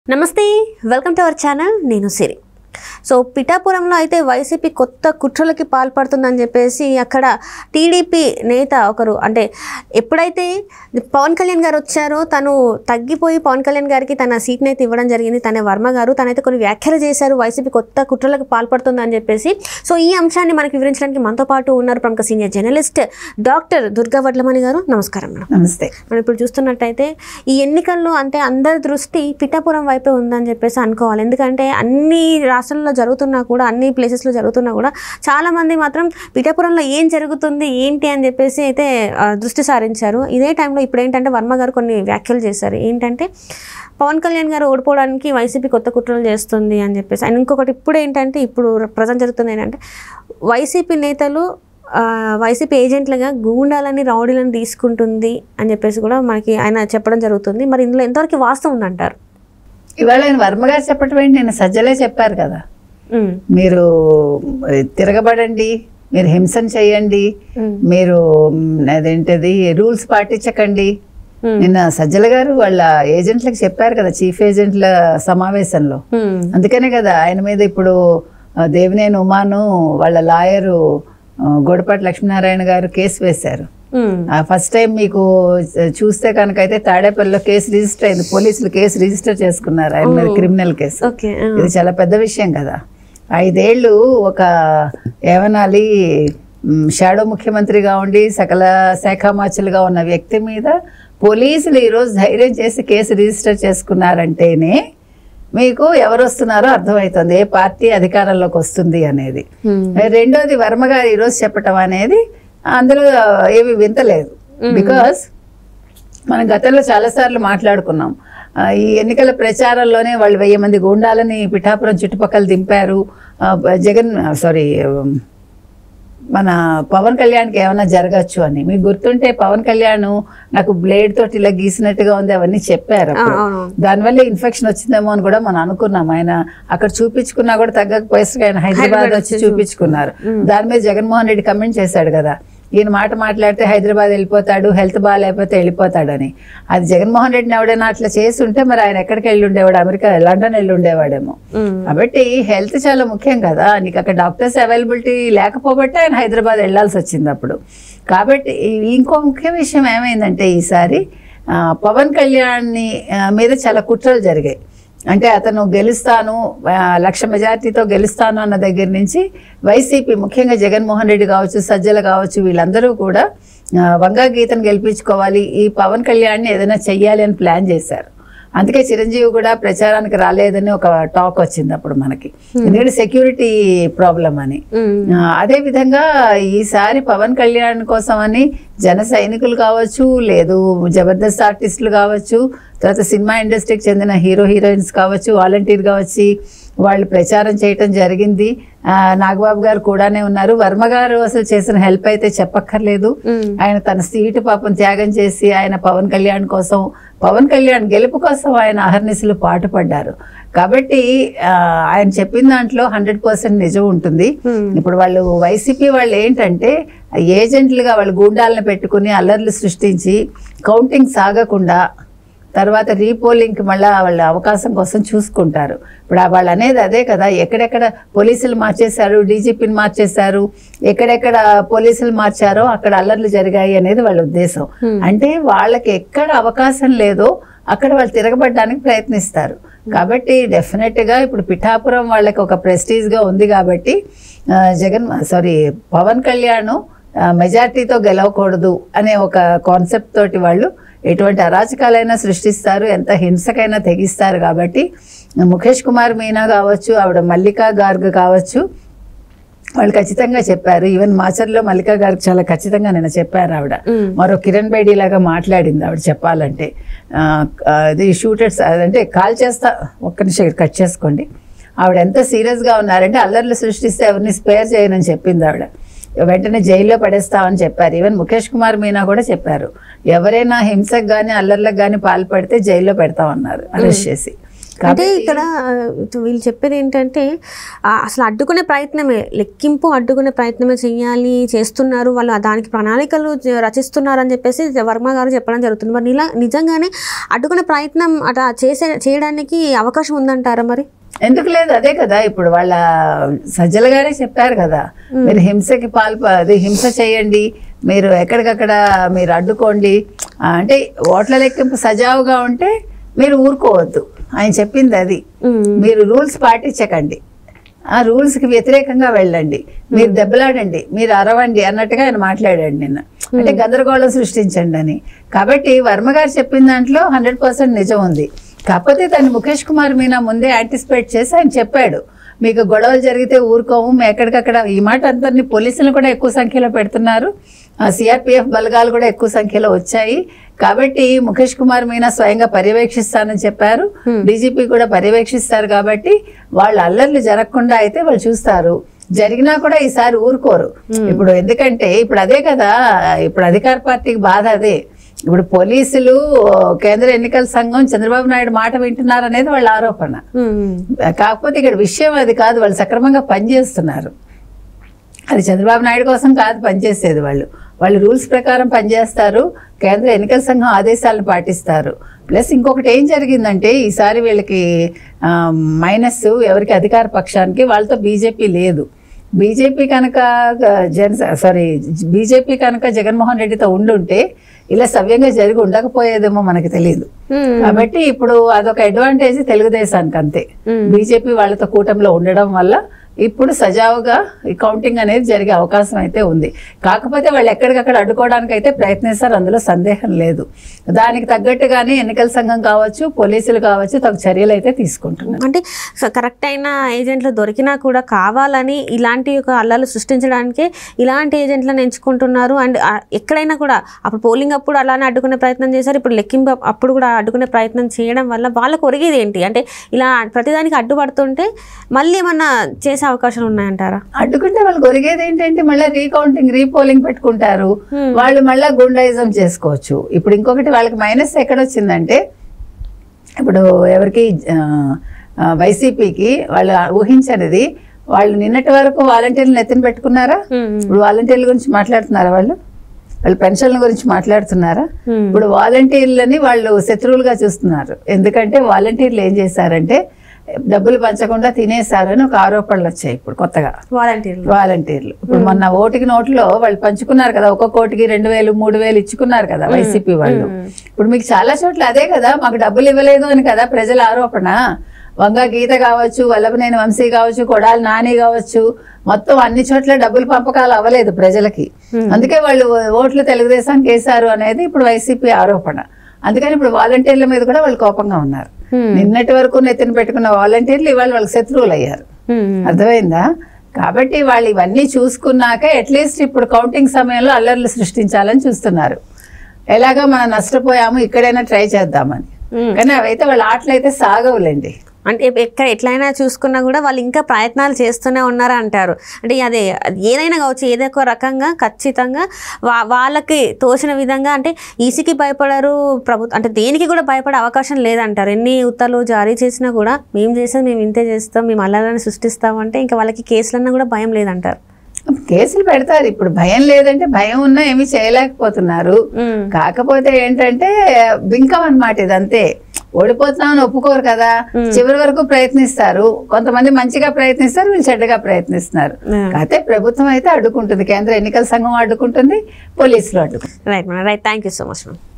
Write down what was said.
నమస్తే welcome to our channel నేను సిరి so పిఠాపురంలో అయితే వైసీపీ కొత్త కుట్రలకి పాల్పడుతుందని చెప్పేసి అక్కడ టీడీపీ నేత ఒకరు అంటే ఎప్పుడైతే పవన్ కళ్యాణ్ గారు వచ్చారో తను తగ్గిపోయి పవన్ కళ్యాణ్ గారికి తన సీట్ని అయితే ఇవ్వడం జరిగింది తన వర్మ గారు తనైతే కొన్ని వ్యాఖ్యలు చేశారు వైసీపీ కొత్త కుట్రలకు పాల్పడుతుందని చెప్పేసి సో ఈ అంశాన్ని మనకి వివరించడానికి మనతో పాటు ఉన్నారు ప్రముఖ senior journalist doctor Durga Vadlamani గారు నమస్కారం మేడం నమస్తే మనం ఇప్పుడు చూస్తున్నట్టయితే ఈ ఎన్నికల్లో అంటే అందరి దృష్టి పిఠాపురం వైపే ఉందని చెప్పేసి అనుకోవాలి ఎందుకంటే అన్ని రాష్ట్రాల్లో జరుగుతున్నా కూడా అన్ని ప్లేసెస్లో జరుగుతున్నా కూడా చాలామంది మాత్రం పిఠాపురంలో ఏం జరుగుతుంది ఏంటి అని చెప్పేసి అయితే ఆ, దృష్టి సారించారు ఇదే టైంలో ఇప్పుడు ఏంటంటే వర్మ గారు కొన్ని వ్యాఖ్యలు చేశారు ఏంటంటే పవన్ కళ్యాణ్ గారు ఓడిపోవడానికి వైసీపీ కొత్త కుట్రలు చేస్తుంది అని చెప్పేసి అండ్ ఇంకొకటి ఇప్పుడు ఏంటంటే ఇప్పుడు ప్రజెంట్ జరుగుతుంది ఏంటంటే వైసీపీ నేతలు ఆ, వైసీపీ ఏజెంట్లుగా గూండాలని రౌడీలను తీసుకుంటుంది అని చెప్పేసి కూడా మనకి ఆయన చెప్పడం జరుగుతుంది మరి ఇందులో ఎంతవరకు వాస్తవం ఉందంటారు ఇవాళ ఆయన వర్మ గారు చెప్పటం ఏంటి నేను సజ్జలే చెప్పారు కదా ఉమ్, మీరు తిరగబడండి మీరు హింసను చేయండి ఉమ్, మీరు మ్, అదేంటిది రూల్స్ పాటించకండి ఉమ్, నిన్న సజ్జల గారు వాళ్ళ ఏజెంట్లకు చెప్పారు కదా చీఫ్ ఏజెంట్ల సమావేశంలో ఉమ్, అందుకనే కదా ఆయన మీద ఇప్పుడు ఆ, దేవినేని ఉమాను వాళ్ళ లాయరు ఆ, గొడపాటి లక్ష్మీనారాయణ గారు కేసు వేశారు ఉమ్, ఫస్ట్ టైం మీకు చూస్తే కనుక అయితే తాడేపల్లిలో కేసు రిజిస్టర్ అయింది పోలీసులు కేసు రిజిస్టర్ చేసుకున్నారు ఆయన మీద క్రిమినల్ కేసు ఓకే ఆ, ఇది చాలా పెద్ద విషయం కదా ఐదేళ్ళు ఒక ఏమనాలి మ్, షాడో ముఖ్యమంత్రిగా ఉండి సకల శాఖామాచులుగా ఉన్న వ్యక్తి మీద పోలీసులు ఈరోజు ధైర్యం చేసి కేసు రిజిస్టర్ చేసుకున్నారంటేనే మీకు ఎవరు వస్తున్నారో అర్థమవుతుంది ఏ పార్టీ అధికారంలోకి వస్తుంది అనేది ఉమ్, రెండోది వర్మ గారు ఈరోజు చెప్పటం అనేది అందులో ఏమి వింతలేదు బికాస్ మనం గతంలో చాలాసార్లు మాట్లాడుకున్నాం ఆ, ఈ ఎన్నికల ప్రచారంలోనే వాళ్ళు వెయ్యి మంది గూండాలని పిఠాపురం చుట్టుపక్కల దింపారు ఆ, జగన్ సారీ మన పవన్ కళ్యాణ్కి ఏమైనా జరగచ్చు అని మీకు గుర్తుంటే పవన్ కళ్యాణ్ నాకు బ్లేడ్ తోటి ఇలా గీసినట్టుగా ఉంది అవన్నీ చెప్పారు ఆ, అప్పుడు. అవును దానివల్ల ఇన్ఫెక్షన్ వచ్చిందేమో అని కూడా మనం అనుకున్నాం ఆయన అక్కడ చూపించుకున్నా కూడా తగ్గకపోయేసరికి ఆయన హైదరాబాద్ వచ్చి చూపించుకున్నారు దాని మీద జగన్మోహన్ రెడ్డి కమెంట్ చేశాడు కదా ఈయన మాట మాట్లాడితే హైదరాబాద్ వెళ్ళిపోతాడు హెల్త్ బాగాలేకపోతే వెళ్ళిపోతాడని అది జగన్మోహన్ రెడ్డిని ఎవడైనా అట్లా చేసి ఉంటే మరి ఆయన ఎక్కడికి వెళ్ళి ఉండేవాడు అమెరికా లండన్ వెళ్ళి ఉండేవాడేమో ఉమ్, కాబట్టి హెల్త్ చాలా ముఖ్యం కదా నీకు అక్కడ డాక్టర్స్ అవైలబిలిటీ లేకపోబట్టే ఆయన హైదరాబాద్ వెళ్ళాల్సి వచ్చింది అప్పుడు కాబట్టి ఈ- ఇంకో ముఖ్య విషయం ఏమైందంటే ఈసారి ఆ, పవన్ కళ్యాణ్ని ఆ, మీద చాలా కుట్రలు జరిగాయి అంటే అతను గెలుస్తాను ఆ, లక్ష మెజార్టీతో గెలుస్తాను అన్న దగ్గర నుంచి వైసీపీ ముఖ్యంగా జగన్మోహన్ రెడ్డి కావచ్చు సజ్జల కావచ్చు వీళ్ళందరూ కూడా ఆ, వంగా గీతను గెలిపించుకోవాలి ఈ పవన్ కళ్యాణ్ని ఏదైనా చెయ్యాలి అని ప్లాన్ చేశారు అందుకే చిరంజీవి కూడా ప్రచారానికి రాలేదని ఒక టాక్ వచ్చింది అప్పుడు మనకి ఎందుకంటే సెక్యూరిటీ ప్రాబ్లం అని ఉమ్, ఆ, అదే విధంగా ఈసారి పవన్ కళ్యాణ్ కోసం అని జన సైనికులు కావచ్చు లేదు జబర్దస్త్ ఆర్టిస్టులు కావచ్చు తర్వాత సినిమా ఇండస్ట్రీకి చెందిన హీరో హీరోయిన్స్ కావచ్చు వాలంటీర్గా వచ్చి వాళ్ళు ప్రచారం చేయటం జరిగింది ఆ, నాగబాబు గారు కూడానే ఉన్నారు వర్మ గారు అసలు చేసిన హెల్ప్ అయితే చెప్పక్కర్లేదు ఉమ్, ఆయన తన సీటు పాపం త్యాగం చేసి ఆయన పవన్ కళ్యాణ్ కోసం పవన్ కళ్యాణ్ గెలుపు కోసం ఆయన అహర్నిశలు పాటుపడ్డారు కాబట్టి ఆ, ఆయన చెప్పిన దాంట్లో హండ్రెడ్ పర్సెంట్ నిజం ఉంటుంది ఉమ్, ఇప్పుడు వాళ్ళు వైసీపీ వాళ్ళు ఏంటంటే ఏజెంట్లుగా వాళ్ళు గూండాలను పెట్టుకుని అల్లర్లు సృష్టించి కౌంటింగ్ సాగకుండా తర్వాత రీపోలింగ్కి మళ్ళీ వాళ్ళ అవకాశం కోసం చూసుకుంటారు ఇప్పుడు ఆ వాళ్ళు అనేది అదే కదా ఎక్కడెక్కడ పోలీసులు మార్చేశారు డీజీపీని మార్చేశారు ఎక్కడెక్కడ పోలీసులు మార్చారో అక్కడ అల్లర్లు జరిగాయి అనేది వాళ్ళ ఉద్దేశం అంటే వాళ్ళకి ఎక్కడ అవకాశం లేదో అక్కడ వాళ్ళు తిరగబడడానికి ప్రయత్నిస్తారు కాబట్టి డెఫినెట్గా ఇప్పుడు పిఠాపురం వాళ్ళకి ఒక ప్రెస్టీజ్గా ఉంది కాబట్టి ఆ, జగన్ సారీ పవన్ కళ్యాణ్ మెజార్టీతో గెలవకూడదు అనే ఒక కాన్సెప్ట్ తోటి వాళ్ళు ఎటువంటి అరాచకాలైనా సృష్టిస్తారు ఎంత హింసకైనా తెగిస్తారు కాబట్టి ముఖేష్ కుమార్ మీనా కావచ్చు ఆవిడ మల్లికా గార్గ్ కావచ్చు వాళ్ళు ఖచ్చితంగా చెప్పారు ఈవెన్ మాచర్లో మల్లికా గారికి చాలా ఖచ్చితంగా నేను చెప్పారు ఆవిడ ఉమ్, మరో కిరణ్ బేడీ లాగా మాట్లాడింది ఆవిడ చెప్పాలంటే ఆ, అది షూటర్స్ అదంటే కాల్ చేస్తా ఒక్క నిమిషం ఇక్కడ కట్ చేసుకోండి ఆవిడ ఎంత సీరియస్గా ఉన్నారంటే అల్లర్లు సృష్టిస్తే ఎవరిని స్పేర్ చేయనని చెప్పింది ఆవిడ వెంటనే జైల్లో పడేస్తామని చెప్పారు ఈవెన్ ముఖేష్ కుమార్ మీనా కూడా చెప్పారు ఎవరైనా హింసకు కానీ అల్లర్లకు కానీ పాల్పడితే జైల్లో పెడతామన్నారు అరెస్ట్ చేసి అంటే ఇక్కడ ఆ, వీళ్ళు చెప్పేది ఏంటంటే ఆ, అసలు అడ్డుకునే ప్రయత్నమే లెక్కింపు అడ్డుకునే ప్రయత్నమే చేయాలి చేస్తున్నారు వాళ్ళు దానికి ప్రణాళికలు జ- రచిస్తున్నారు అని చెప్పేసి వర్మ గారు చెప్పడం జరుగుతుంది మరి ఇలా నిజంగానే అడ్డుకునే ప్రయత్నం అట్లా చేసే చేయడానికి అవకాశం ఉందంటారా మరి ఎందుకు లేదు అదే కదా ఇప్పుడు వాళ్ళ సజ్జల గారే చెప్పారు కదా మీరు హింసకి పాల్ప అది హింస చేయండి మీరు ఎక్కడికక్కడ మీరు అడ్డుకోండి ఆ, అంటే ఓట్ల లెక్కింపు సజావుగా ఉంటే మీరు ఊరుకోవద్దు ఆయన చెప్పింది అది ఉమ్. మీరు రూల్స్ పాటించకండి ఆ rules కి వ్యతిరేకంగా వెళ్ళండి మీరు దెబ్బలాడండి మీరు అరవండి అన్నట్టుగా ఆయన మాట్లాడాడు నిన్న అంటే గందరగోళం సృష్టించండి అని కాబట్టి వర్మ గారు చెప్పిన దాంట్లో హండ్రెడ్ పర్సెంట్ నిజం ఉంది కాకపోతే తను ముఖేష్ కుమార్ మీనా ముందే యాంటిసిపేట్ చేసి ఆయన చెప్పాడు మీకు గొడవలు జరిగితే ఊరుకోము మేము ఎక్కడికక్కడ ఈ మాట అందరినీ పోలీసులు కూడా ఎక్కువ సంఖ్యలో పెడుతున్నారు సిఆర్పిఎఫ్ బలగాలు కూడా ఎక్కువ సంఖ్యలో వచ్చాయి కాబట్టి ముఖేష్ కుమార్ మీనా స్వయంగా పర్యవేక్షిస్తానని చెప్పారు డీజీపీ కూడా పర్యవేక్షిస్తారు కాబట్టి వాళ్ళ అల్లర్లు జరగకుండా అయితే వాళ్ళు చూస్తారు జరిగినా కూడా ఈసారి ఊరుకోరు ఇప్పుడు ఎందుకంటే ఇప్పుడు అదే కదా ఇప్పుడు అధికార పార్టీకి బాధ అదే ఇప్పుడు పోలీసులు కేంద్ర ఎన్నికల సంఘం చంద్రబాబు నాయుడు మాట వింటున్నారు అనేది వాళ్ళ ఆరోపణ ఉమ్. కాకపోతే ఇక్కడ విషయం అది కాదు వాళ్ళు సక్రమంగా పనిచేస్తున్నారు అది చంద్రబాబు నాయుడు కోసం కాదు పనిచేసేది వాళ్ళు వాళ్ళు రూల్స్ ప్రకారం పనిచేస్తారు కేంద్ర ఎన్నికల సంఘం ఆదేశాలను పాటిస్తారు ప్లస్ ఇంకొకటి ఏం జరిగిందంటే ఈసారి వీళ్ళకి మైనస్ ఎవరికి అధికార పక్షానికి వాళ్ళతో బీజేపీ లేదు బీజేపీ కనుక జన సారీ బీజేపీ కనుక జగన్మోహన్ రెడ్డితో ఉండుంటే ఇలా సవ్యంగా జరిగి ఉండకపోయేదేమో మనకి తెలియదు ఉమ్. కాబట్టి ఇప్పుడు అదొక అడ్వాంటేజ్ తెలుగుదేశానికి అంతే మ్మ్. బీజేపీ వాళ్ళతో కూటమిలో ఉండడం వల్ల ఇప్పుడు సజావుగా ఈ కౌంటింగ్ అనేది జరిగే అవకాశం అయితే ఉంది కాకపోతే వాళ్ళు ఎక్కడికక్కడ అడ్డుకోవడానికి అయితే ప్రయత్నిస్తారు అందులో సందేహం లేదు దానికి తగ్గట్టుగానే ఎన్నికల సంఘం కావచ్చు పోలీసులు కావచ్చు తగు చర్యలు అయితే తీసుకుంటున్నారు అంటే స- కరెక్ట్ అయిన ఏజెంట్లు దొరికినా కూడా కావాలని ఇలాంటి ఒక అల్లాలు సృష్టించడానికే ఇలాంటి ఏజెంట్లను ఎంచుకుంటున్నారు అండ్ ఆ, ఎక్కడైనా కూడా అప్పుడు పోలింగ్ అప్పుడు అలానే అడ్డుకునే ప్రయత్నం చేశారు ఇప్పుడు లెక్కింపు అప్- అప్పుడు కూడా అడ్డుకునే ప్రయత్నం చేయడం వల్ల వాళ్ళకు ఒరిగేది ఏంటి అంటే ఇలా ప్రతిదానికి అడ్డుపడుతుంటే మళ్ళీ ఏమన్నా చేసే అవకాశాలు ఉన్నాయంటారా అడ్డుకుంటే వాళ్ళకి ఒరిగేది ఏంటంటే మళ్ళీ రీకౌంటింగ్ రీపోలింగ్ పెట్టుకుంటారు వాళ్ళు మళ్ళీ గుండాయిజం చేసుకోవచ్చు ఇప్పుడు ఇంకొకటి వాళ్ళకి మైనస్ ఎక్కడొచ్చిందంటే ఇప్పుడు ఎవరికి ఆ, ఆ, వైసీపీకి వాళ్ళు ఊహించనిది వాళ్ళు నిన్నటి వరకు వాలంటీర్లు ఎత్తిన పెట్టుకున్నారా ఇప్పుడు వాలంటీర్ల గురించి మాట్లాడుతున్నారా వాళ్ళు వాళ్ళు పెన్షన్ల గురించి మాట్లాడుతున్నారా Hmm. ఇప్పుడు వాలంటీర్లని వాళ్ళు శత్రువులుగా చూస్తున్నారు ఎందుకంటే వాలంటీర్లు ఏం చేశారంటే డబ్బులు పంచకుండా తినేశారని ఒక ఆరోపణలు వచ్చాయి ఇప్పుడు కొత్తగా వాలంటీర్లు వాలంటీర్లు ఇప్పుడు మొన్న ఓటుకి నోట్లో వాళ్ళు పంచుకున్నారు కదా ఒక్కొక్క ఓటుకి రెండు వేలు మూడు వేలు ఇచ్చుకున్నారు కదా వైసీపీ వాళ్ళు ఇప్పుడు మీకు చాలా చోట్ల అదే కదా మాకు డబ్బులు ఇవ్వలేదు అని కదా ప్రజల ఆరోపణ వంగ గీత కావచ్చు వల్లభనేని వంశీ కావచ్చు కొడాలి నాని కావచ్చు మొత్తం అన్ని చోట్ల డబ్బులు పంపకాలు అవ్వలేదు ప్రజలకి అందుకే వాళ్ళు ఓట్లు తెలుగుదేశానికి వేశారు అనేది ఇప్పుడు వైసీపీ ఆరోపణ అందుకని ఇప్పుడు వాలంటీర్ల మీద కూడా వాళ్ళు కోపంగా ఉన్నారు నిన్నటి వరకు నెత్తిన పెట్టుకున్న వాలంటీర్లు ఇవాళ వాళ్ళకి శత్రువులు అయ్యారు అర్థమైందా కాబట్టి వాళ్ళు ఇవన్నీ చూసుకున్నాక అట్లీస్ట్ ఇప్పుడు కౌంటింగ్ సమయంలో అల్లర్లు సృష్టించాలని చూస్తున్నారు ఎలాగో మనం నష్టపోయాము ఇక్కడైనా ట్రై చేద్దామని కానీ అవైతే వాళ్ళ ఆటలు అయితే సాగవులేండి అంటే ఎప్- ఎక్కడ ఎట్లయినా చూసుకున్నా కూడా వాళ్ళు ఇంకా ప్రయత్నాలు చేస్తూనే ఉన్నారా అంటారు అంటే అదే అది ఏదైనా కావచ్చు ఏదో ఒక రకంగా ఖచ్చితంగా వా వాళ్ళకి తోచిన విధంగా అంటే ఈసీకి భయపడరు ప్రభుత్వం అంటే దేనికి కూడా భయపడే అవకాశం లేదంటారు ఎన్ని ఉత్తర్వులు జారీ చేసినా కూడా మేము చేసేది మేము ఇంతే చేస్తాం మేము అల్లాలని సృష్టిస్తాం అంటే ఇంకా వాళ్ళకి కేసులన్నా కూడా భయం లేదంటారు కేసులు పెడతారు ఇప్పుడు భయం లేదంటే భయం ఉన్నా ఏమీ చేయలేకపోతున్నారు ఉమ్. కాకపోతే ఏంటంటే బింకం అన్నమాట ఇదంతే ఓడిపోతున్నామని ఒప్పుకోరు కదా చివరి వరకు ప్రయత్నిస్తారు కొంతమంది మంచిగా ప్రయత్నిస్తారు వీళ్ళు చెడ్డగా ప్రయత్నిస్తున్నారు Hmm. కాకపోతే ప్రభుత్వం అయితే అడ్డుకుంటుంది కేంద్ర ఎన్నికల సంఘం అడ్డుకుంటుంది పోలీసులు అడ్డుకుంటుంది right madam right thank you so much ma'am